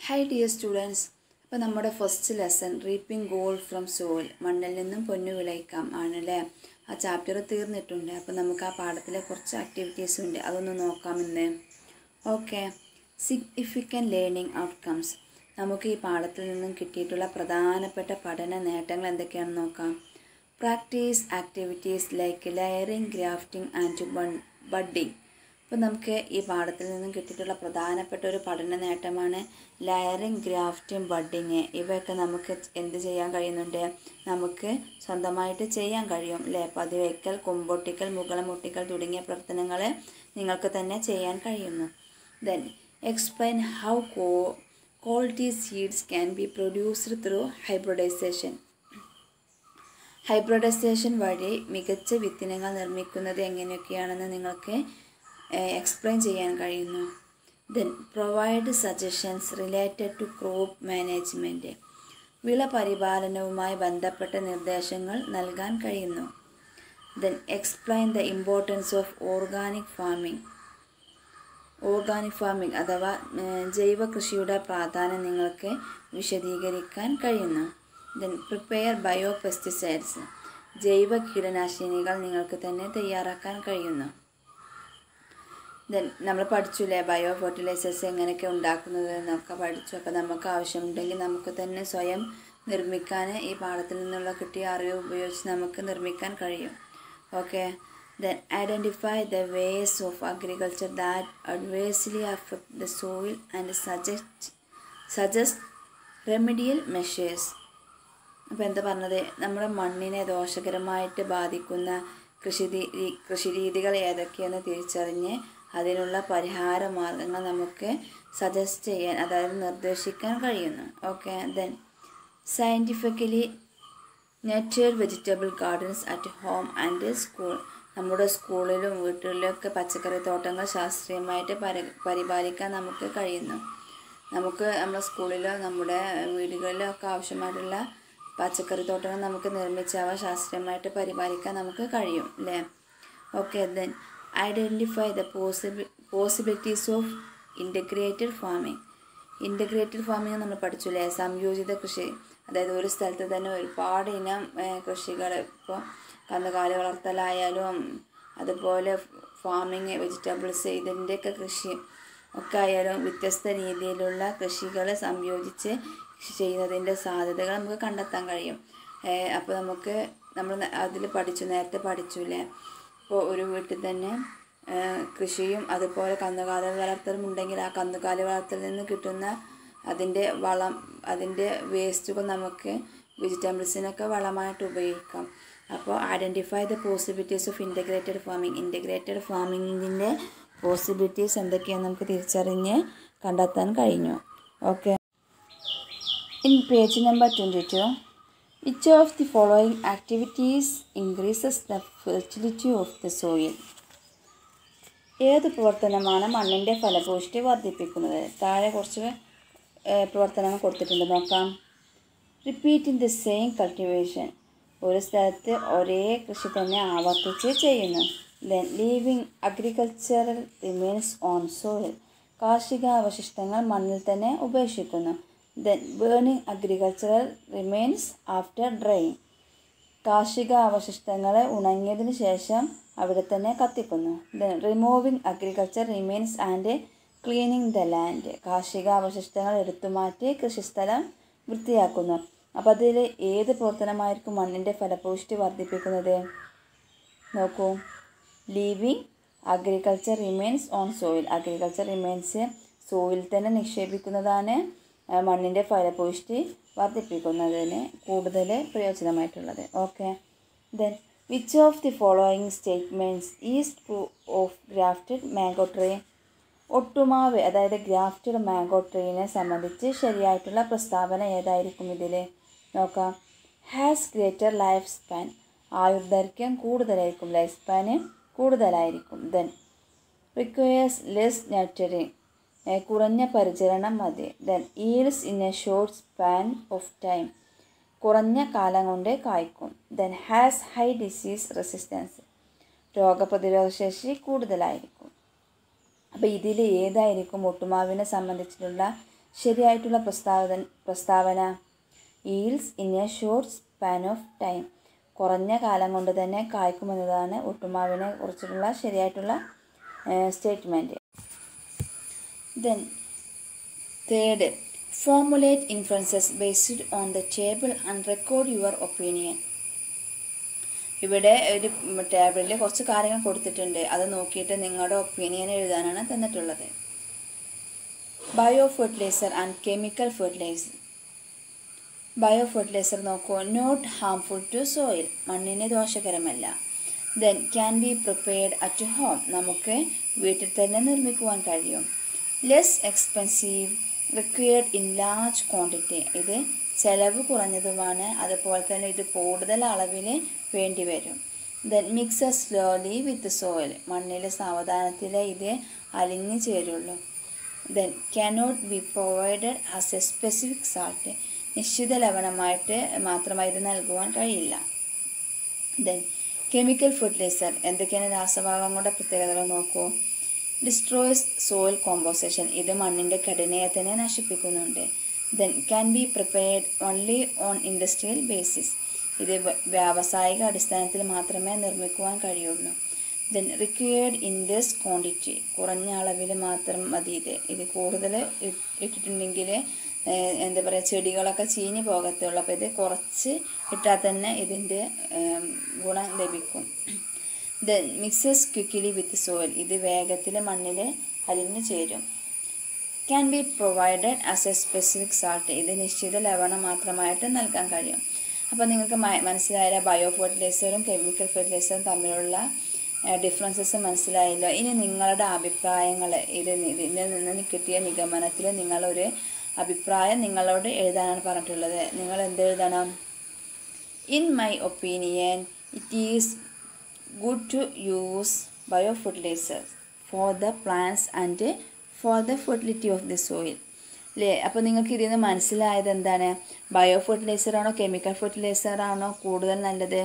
hi dear students അപ്പോൾ നമ്മുടെ first lesson reaping gold from soil മണ്ണിൽ നിന്നും പൊന്നു വിളയിക്കാം ആണല്ലേ ആ ചാപ്റ്റർ തീർന്നിട്ടുണ്ട് അപ്പോൾ നമുക്ക് ആ പാഠത്തിലെ കുറച്ച് ആക്ടിവിറ്റീസ് ഉണ്ട് അതൊന്ന് നോക്കാം ഇന്ന് ഓക്കെ സിഗ്നിഫിക്കൻറ്റ് ലേണിംഗ് ഔട്ട്കംസ് നമുക്ക് ഈ പാഠത്തിൽ നിന്നും കിട്ടിയിട്ടുള്ള പ്രധാനപ്പെട്ട പഠന നേട്ടങ്ങൾ എന്തൊക്കെയാണെന്ന് നോക്കാം practice activities like layering grafting and budding അപ്പോൾ നമുക്ക് ഈ പാഠത്തിൽ നിന്നും കിട്ടിയിട്ടുള്ള പ്രധാനപ്പെട്ട ഒരു പഠന നേട്ടമാണ് ലെയറിംഗ് ഗ്രാഫ്റ്റിംഗ് ബഡ്ഡിങ് ഇവയൊക്കെ നമുക്ക് എന്ത് ചെയ്യാൻ കഴിയുന്നുണ്ട് നമുക്ക് സ്വന്തമായിട്ട് ചെയ്യാൻ കഴിയും അല്ലേ പതിവയ്ക്കൽ കൊമ്പൊട്ടിക്കൽ മുകളം മുട്ടിക്കൽ തുടങ്ങിയ പ്രവർത്തനങ്ങൾ നിങ്ങൾക്ക് തന്നെ ചെയ്യാൻ കഴിയുന്നു then explain how co quality seeds can be produced through hybridisation hybridisation വഴി മികച്ച വിത്തിനങ്ങൾ നിർമ്മിക്കുന്നത് എങ്ങനെയൊക്കെയാണെന്ന് നിങ്ങൾക്ക് എക്സ്പ്ലെയിൻ ചെയ്യാൻ കഴിയുന്നു then provide suggestions related to crop management വിള പരിപാലനവുമായി ബന്ധപ്പെട്ട നിർദ്ദേശങ്ങൾ നൽകാൻ കഴിയുന്നു then explain the importance of organic farming organic farming അഥവാ ജൈവ കൃഷിയുടെ പ്രാധാന്യം നിങ്ങൾക്ക് വിശദീകരിക്കാൻ കഴിയുന്നു ദെൻ പ്രിപ്പയർ ബയോ പെസ്റ്റിസൈഡ്സ് ജൈവ കീടനാശിനികൾ നിങ്ങൾക്ക് തന്നെ തയ്യാറാക്കാൻ കഴിയുന്നു ദെൻ നമ്മൾ പഠിച്ചില്ലേ ബയോ ഫെർട്ടിലൈസേഴ്സ് എങ്ങനെയൊക്കെ ഉണ്ടാക്കുന്നത് എന്നൊക്കെ പഠിച്ചു അപ്പോൾ നമുക്ക് ആവശ്യമുണ്ടെങ്കിൽ നമുക്ക് തന്നെ സ്വയം നിർമ്മിക്കാൻ ഈ പാഠത്തിൽ നിന്നുള്ള കിട്ടിയ അറിവ് ഉപയോഗിച്ച് നമുക്ക് നിർമ്മിക്കാൻ കഴിയും okay then identify the ways of agriculture that adversely affect the soil and suggest suggest remedial measures അപ്പോൾ എന്താ പറഞ്ഞത് നമ്മുടെ മണ്ണിനെ ദോഷകരമായിട്ട് ബാധിക്കുന്ന കൃഷി കൃഷി രീതികൾ ഏതൊക്കെയെന്ന് തിരിച്ചറിഞ്ഞ് അതിനുള്ള പരിഹാര മാർഗങ്ങൾ നമുക്ക് സജസ്റ്റ് ചെയ്യാൻ അതായത് നിർദ്ദേശിക്കാൻ കഴിയുന്നു okay then scientifically nurtured vegetable gardens at home and school നമ്മുടെ സ്കൂളിലും വീട്ടിലൊക്കെ പച്ചക്കറി തോട്ടങ്ങൾ ശാസ്ത്രീയമായിട്ട് പരി പരിപാലിക്കാൻ നമുക്ക് കഴിയുന്നു നമുക്ക് നമ്മുടെ സ്കൂളിലോ നമ്മുടെ വീടുകളിലോ ഒക്കെ ആവശ്യമായിട്ടുള്ള പച്ചക്കറി തോട്ടങ്ങൾ നമുക്ക് നിർമ്മിച്ചവ ശാസ്ത്രീയമായിട്ട് പരിപാലിക്കാൻ നമുക്ക് കഴിയും അല്ലേ okay then identify the possible possibilities of integrated farming integrated farming നമ്മൾ പഠിച്ചില്ലേ സംയോജിത കൃഷി അതായത് ഒരു സ്ഥലത്ത് തന്നെ ഒരുപാട് ഇനം കൃഷികൾ ഇപ്പോൾ കന്നുകാലി വളർത്തലായാലും അതുപോലെ ഫാമിങ് വെജിറ്റബിൾസ് ഇതിൻ്റെയൊക്കെ കൃഷി ഒക്കെ ആയാലും വ്യത്യസ്ത രീതിയിലുള്ള കൃഷികൾ സംയോജിച്ച് ചെയ്യുന്നതിൻ്റെ സാധ്യതകൾ നമുക്ക് കണ്ടെത്താൻ കഴിയും അപ്പോൾ നമുക്ക് നമ്മൾ അതിൽ പഠിച്ചു നേരത്തെ പഠിച്ചില്ലേ ഇപ്പോൾ ഒരു വീട്ടിൽ തന്നെ കൃഷിയും അതുപോലെ കന്നുകാലി വളർത്തലും ഉണ്ടെങ്കിൽ ആ കന്നുകാലി വളർത്തലിൽ നിന്ന് കിട്ടുന്ന അതിൻ്റെ വളം അതിൻ്റെ വേസ്റ്റുകൾ നമുക്ക് വെജിറ്റബിൾസിനൊക്കെ വളമായിട്ട് ഉപയോഗിക്കാം അപ്പോൾ identify the possibilities of integrated farming integrated ഫാമിങ്ങിൻ്റെ പോസിബിലിറ്റീസ് എന്തൊക്കെയാണെന്ന് നമുക്ക് തിരിച്ചറിഞ്ഞ് കണ്ടെത്താൻ കഴിഞ്ഞു okay in page number twenty two which of the following activities increases the fertility of the soil ഏത് പ്രവർത്തനമാണ് മണ്ണിൻ്റെ ഫലപുഷ്ടി വർദ്ധിപ്പിക്കുന്നത് താഴെ കുറച്ച് പ്രവർത്തനങ്ങൾ കൊടുത്തിട്ടുണ്ട് നോക്കാം repeat in the same cultivation ഒരു സ്ഥലത്ത് ഒരേ കൃഷി തന്നെ ആവർത്തിച്ച് ചെയ്യുന്നു then leaving agricultural remains on soil കാർഷിക അവശിഷ്ടങ്ങൾ മണ്ണിൽ തന്നെ ഉപേക്ഷിക്കുന്നു then burning agricultural remains after drying കാർഷിക അവശിഷ്ടങ്ങളെ ഉണങ്ങിയതിന് ശേഷം അവിടെ തന്നെ കത്തിക്കുന്നു then removing agriculture remains and cleaning the land കാർഷിക അവശിഷ്ടങ്ങൾ എടുത്തുമാറ്റി കൃഷിസ്ഥലം വൃത്തിയാക്കുന്നു അപ്പോൾ അതിൽ ഏത് പ്രവർത്തനമായിരിക്കും മണ്ണിൻ്റെ ഫലപുഷ്ടി വർദ്ധിപ്പിക്കുന്നത് നോക്കൂ leaving agriculture remains on soil agriculture remains soil തന്നെ നിക്ഷേപിക്കുന്നതാണ് മണ്ണിൻ്റെ ഫലപുഷ്ടി വർദ്ധിപ്പിക്കുന്നതിന് കൂടുതൽ പ്രയോജനമായിട്ടുള്ളത് okay then which of the following statements is true of grafted mango tree ഒട്ടുമാവ് അതായത് ഗ്രാഫ്റ്റഡ് മാംഗോ ട്രീനെ സംബന്ധിച്ച് ശരിയായിട്ടുള്ള പ്രസ്താവന ഏതായിരിക്കും ഇതിൽ നോക്കാം ഹാസ് ഗ്രേറ്റർ ലൈഫ് സ്പാൻ ആയുർദൈർഘ്യം കൂടുതലായിരിക്കും ലൈഫ് സ്പാന് കൂടുതലായിരിക്കും ദെൻ റിക്വയേഴ്സ് ലെസ് നർച്ചറിങ് കുറഞ്ഞ പരിചരണം മതി then yields in a short span of time കുറഞ്ഞ കാലം കൊണ്ട് കായ്ക്കും then has high disease resistance രോഗപ്രതിരോധ ശേഷി കൂടുതലായിരിക്കും അപ്പോൾ ഇതിൽ ഏതായിരിക്കും ഒട്ടുമാവിനെ സംബന്ധിച്ചിട്ടുള്ള ശരിയായിട്ടുള്ള പ്രസ്താവന പ്രസ്താവന yields in a short span of time കുറഞ്ഞ കാലം കൊണ്ട് തന്നെ കായ്ക്കുമെന്നതാണ് ഒട്ടുമാവിനെ കുറിച്ചിട്ടുള്ള ശരിയായിട്ടുള്ള statement then third formulate influences based on the table and record your opinion ഇവിടെ ഒരു ടേബിളിൽ കുറച്ച് കാര്യങ്ങൾ കൊടുത്തിട്ടുണ്ട് അത് നോക്കിയിട്ട് നിങ്ങളുടെ ഒപ്പീനിയൻ എഴുതാനാണ് തന്നിട്ടുള്ളത് bio fertiliser and chemical fertiliser bio fertiliser നോക്കൂ നോട്ട് ഹാംഫുൾ ടു സോയിൽ മണ്ണിന് ദോഷകരമല്ല then can be prepared at home നമുക്ക് വീട്ടിൽ തന്നെ നിർമ്മിക്കുവാൻ കഴിയും less expensive required in large quantity ഇത് ചെലവ് കുറഞ്ഞതുമാണ് അതുപോലെ തന്നെ ഇത് കൂടുതൽ അളവിൽ വേണ്ടി വരും then mix slowly with soil മണ്ണിൽ സാവധാനത്തിൽ ഇത് അലിഞ്ഞു ചേരുള്ളൂ then cannot be provided as a specific salt നിശ്ചിത ലവണമായിട്ട് മാത്രമായി ഇത് നൽകുവാൻ കഴിയില്ല ദെൻ കെമിക്കൽ ഫെർട്ടിലൈസർ എന്തൊക്കെയാണ് രാസഭാഗങ്ങളുടെ പ്രത്യേകതകൾ നോക്കൂ ഡിസ്ട്രോയ്സ് സോയിൽ കോമ്പോസിഷൻ ഇത് മണ്ണിൻ്റെ ഘടനയെ തന്നെ നശിപ്പിക്കുന്നുണ്ട് then can be prepared only on industrial basis ഇത് വ്യ- വ്യാവസായിക അടിസ്ഥാനത്തിൽ മാത്രമേ നിർമ്മിക്കുവാൻ കഴിയുള്ളൂ then required in this quantity കുറഞ്ഞ അളവിൽ മാത്രം മതി ഇത് ഇത് കൂടുതൽ ഇ- ഇട്ടിട്ടുണ്ടെങ്കിൽ ഏഹ്, എന്താ പറയുക ചെടികളൊക്കെ ചീഞ്ഞ് പോകത്തുള്ളൂ അപ്പോൾ ഇത് കുറച്ച് ഇട്ടാൽ തന്നെ ഇതിൻ്റെ ഏം, ഗുണം ലഭിക്കും then mixes quickly with soil ഇത് വേഗത്തിൽ മണ്ണിൽ അലിഞ്ഞു ചേരും can be provided as a specific salt ഇത് നിശ്ചിത ലവണം മാത്രമായിട്ട് നൽകാൻ കഴിയും അപ്പോൾ നിങ്ങൾക്ക് മ- മനസ്സിലായ ബയോ ഫെർട്ടിലൈസറും കെമിക്കൽ ഫെർട്ടിലൈസറും തമ്മിലുള്ള ഡിഫറൻസസ് മനസ്സിലായല്ലോ ഇനി നിങ്ങളുടെ അഭിപ്രായങ്ങൾ ഇത് ഇതിൽ നിന്ന് കിട്ടിയ നിഗമനത്തിൽ നിങ്ങളൊരു അഭിപ്രായം നിങ്ങളോട് എഴുതാനാണ് പറഞ്ഞിട്ടുള്ളത് നിങ്ങൾ എന്ത് എഴുതണം in my opinion it is good to use bio fertilisers for the plants and for the fertility of the soil അല്ലേ അപ്പോൾ നിങ്ങൾക്ക് ഇതിൽ നിന്ന് മനസ്സിലായത് എന്താണ് ബയോ ഫെർട്ടിലൈസർ ആണോ കെമിക്കൽ ഫെർട്ടിലൈസർ ആണോ കൂടുതൽ നല്ലത്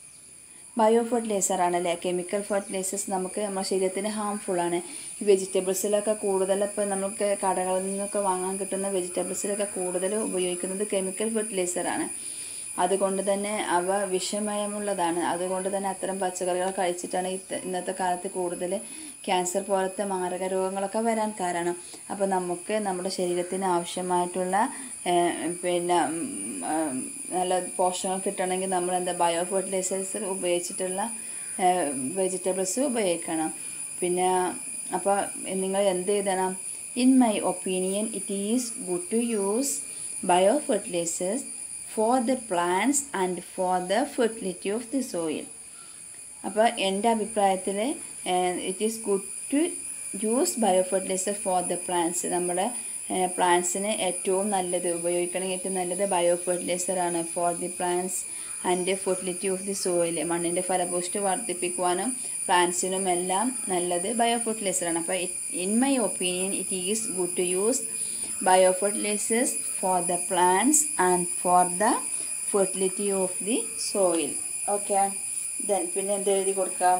ബയോ ഫെർട്ടിലൈസർ ആണല്ലേ കെമിക്കൽ ഫെർട്ടിലൈസേഴ്സ് നമുക്ക് നമ്മുടെ ശരീരത്തിന് ഹാംഫുൾ ആണ് ഈ വെജിറ്റബിൾസിലൊക്കെ കൂടുതൽ ഇപ്പോൾ നമുക്ക് കടകളിൽ നിന്നൊക്കെ വാങ്ങാൻ കിട്ടുന്ന വെജിറ്റബിൾസിലൊക്കെ കൂടുതൽ ഉപയോഗിക്കുന്നത് കെമിക്കൽ ഫെർട്ടിലൈസർ ആണ് അതുകൊണ്ട് തന്നെ അവ വിഷമയമുള്ളതാണ് അതുകൊണ്ട് തന്നെ അത്തരം പച്ചക്കറികൾ കഴിച്ചിട്ടാണ് ഇത്ത- ഇന്നത്തെ കാലത്ത് കൂടുതൽ ക്യാൻസർ പോലത്തെ മാരക രോഗങ്ങളൊക്കെ വരാൻ കാരണം അപ്പോൾ നമുക്ക് നമ്മുടെ ശരീരത്തിന് ആവശ്യമായിട്ടുള്ള ഏഹ്, പിന്നെ ഉം, ഉം, നല്ല പോഷകം കിട്ടണമെങ്കിൽ നമ്മൾ എന്താ ബയോ ഫെർട്ടിലൈസേഴ്സ് ഉപയോഗിച്ചിട്ടുള്ള വെജിറ്റബിൾസ് ഉപയോഗിക്കണം പിന്നെ അപ്പോൾ നിങ്ങൾ എന്ത് എഴുതണം in my opinion it is good to use bio fertilisers for the plants and for the fertility of the soil അപ്പോൾ എൻ്റെ അഭിപ്രായത്തിൽ it is good to use bio fertiliser for the plants നമ്മുടെ പ്ലാന്റ്സിന് ഏറ്റവും നല്ലത് ഉപയോഗിക്കണമെങ്കിൽ ഏറ്റവും നല്ലത് ബയോ ഫെർട്ടിലൈസറാണ് for the plants and fertility of the soil മണ്ണിൻ്റെ ഫലപുഷ്ടി വർദ്ധിപ്പിക്കുവാനും പ്ലാന്റ്സിനും എല്ലാം നല്ലത് ബയോ ഫെർട്ടിലൈസറാണ് അപ്പോൾ in my opinion it is good to use bio fertilisers for the plants and for the fertility of the soil okay then പിന്നെ എന്ത് എഴുതി കൊടുക്കാം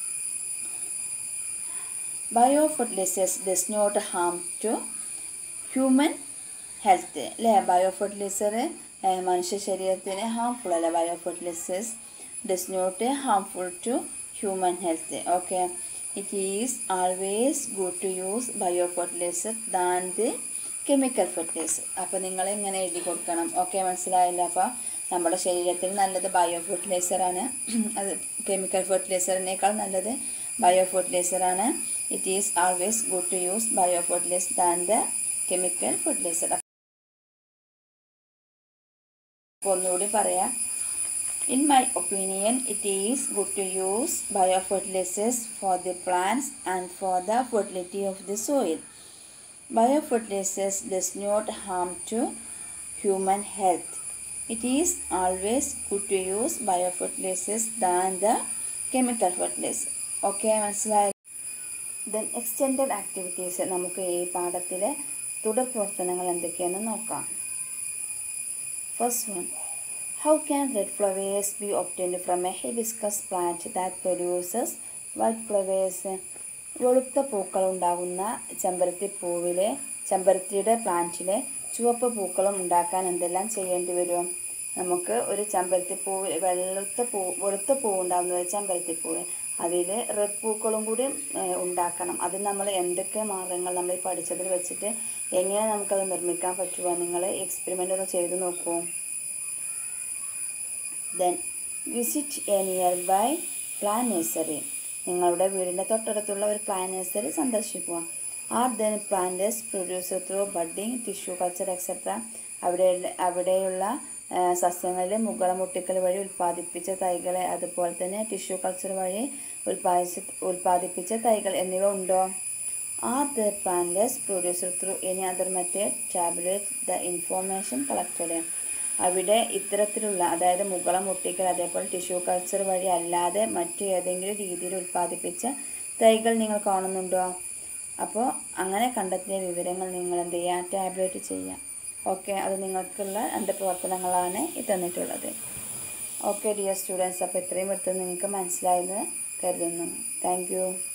bio fertilisers does not harm to human health അല്ലേ bio fertiliser മനുഷ്യ ശരീരത്തിന് harmful അല്ല bio fertilisers does not harmful to human health okay it is always good to use bio fertiliser than the chemical fertiliser അപ്പോൾ നിങ്ങൾ ഇങ്ങനെ എഴുതി കൊടുക്കണം okay മനസ്സിലായില്ല അപ്പോൾ നമ്മുടെ ശരീരത്തിന് നല്ലത് ബയോ ഫെർട്ടിലൈസറാണ് അത് കെമിക്കൽ ഫെർട്ടിലൈസറിനേക്കാൾ നല്ലത് ബയോ ഫെർട്ടിലൈസറാണ് it is always good to use bio fertiliser than the chemical fertiliser അപ്പോൾ ഒന്നുകൂടി പറയാം in my opinion it is good to use bio fertilisers for the plants and for the fertility of the soil bio fertilisers does not harm to human health it is always good to use bio fertilisers than the chemical fertiliser okay മനസ്സിലായി then extended activities നമുക്ക് ഈ പാഠത്തിലെ തുടർ പ്രവർത്തനങ്ങൾ എന്തൊക്കെയാണെന്ന് നോക്കാം first one how can red flowers be obtained from a hibiscus plant that produces white flowers വെളുത്ത പൂക്കൾ ഉണ്ടാകുന്ന ചെമ്പരത്തി പൂവിലെ ചെമ്പരത്തിയുടെ പ്ലാന്റിലെ ചുവപ്പ് പൂക്കളും ഉണ്ടാക്കാൻ എന്തെല്ലാം ചെയ്യേണ്ടി വരും നമുക്ക് ഒരു ചെമ്പരത്തി പൂവ് വെളുത്ത പൂ വെളുത്ത പൂ ഉണ്ടാകുന്നത് ചെമ്പരത്തി പൂവ് അതിൽ റെഡ് പൂക്കളും കൂടി ഏഹ്, ഉണ്ടാക്കണം അതിന് നമ്മൾ എന്തൊക്കെ മാർഗങ്ങൾ നമ്മൾ ഈ പഠിച്ചതിൽ വെച്ചിട്ട് എങ്ങനെ നമുക്കത് നിർമ്മിക്കാൻ പറ്റുമോ നിങ്ങൾ എക്സ്പെരിമെൻ്റ് ഒന്ന് ചെയ്ത് നോക്കൂ then visit a nearby plant nursery നിങ്ങളുടെ വീടിൻ്റെ തൊട്ടടുത്തുള്ള ഒരു പ്ലാൻ നഴ്സറി സന്ദർശിക്കുക are then planters producer through budding tissue culture etcetera അവിടെ അവിടെയുള്ള ആ, സസ്യങ്ങളിലെ മുകളമുട്ടിക്കൽ വഴി ഉൽപ്പാദിപ്പിച്ച തൈകളെ അതുപോലെ തന്നെ ടിഷ്യൂ കൾച്ചർ വഴി ഉൽപ്പാദിച്ച ഉൽപ്പാദിപ്പിച്ച തൈകൾ എന്നിവ ഉണ്ടോ are the planters producer through any other method tabulate the information collected അവിടെ ഇത്തരത്തിലുള്ള അതായത് മുകളം മുട്ടിക്കൽ അതേപോലെ ടിഷ്യൂ കൾച്ചർ വഴി അല്ലാതെ മറ്റു ഏതെങ്കിലും രീതിയിൽ ഉൽപ്പാദിപ്പിച്ച തൈകൾ നിങ്ങൾ കാണുന്നുണ്ടോ അപ്പോൾ അങ്ങനെ കണ്ടെത്തിയ വിവരങ്ങൾ നിങ്ങൾ എന്ത് ചെയ്യുക ടാബ്ലേറ്റ് ചെയ്യുക ഓക്കെ അത് നിങ്ങൾക്കുള്ള രണ്ട് പ്രവർത്തനങ്ങളാണ് ഈ തന്നിട്ടുള്ളത് ഓക്കെ ഡിയർ സ്റ്റുഡൻസ് അപ്പോൾ ഇത്രയും എടുത്ത് നിങ്ങൾക്ക് മനസ്സിലായെന്ന് കരുതുന്നു താങ്ക് യു